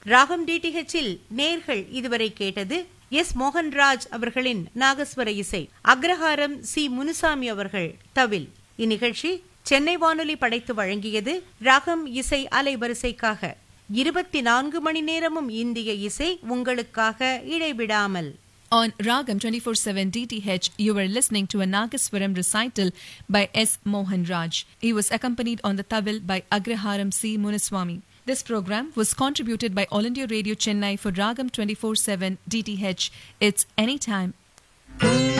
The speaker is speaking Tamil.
ராகம் டிடிஹெச்சில் நேர்கள் இதுவரை கேட்டது எஸ் மோகன்ராஜ் அவர்களின் நாகஸ்வர இசை அக்ரஹாரம் சி முனுசாமி அவர்கள் தவில் இந்நிகழ்ச்சி சென்னை வானொலி படைத்து வழங்கியது ராகம் இசை அலைவரிசைக்காக இருபத்தி நான்கு மணி நேரமும் இந்திய இசை உங்களுக்காக இடைவிடாமல் On Ragam 24/7 DTH, you were listening to a Nagaswaram recital by S. Mohan Raj. He was accompanied on the tabl by Agraharam C. Munaswamy. This program was contributed by All India Radio Chennai for Ragam 24/7 DTH. It's anytime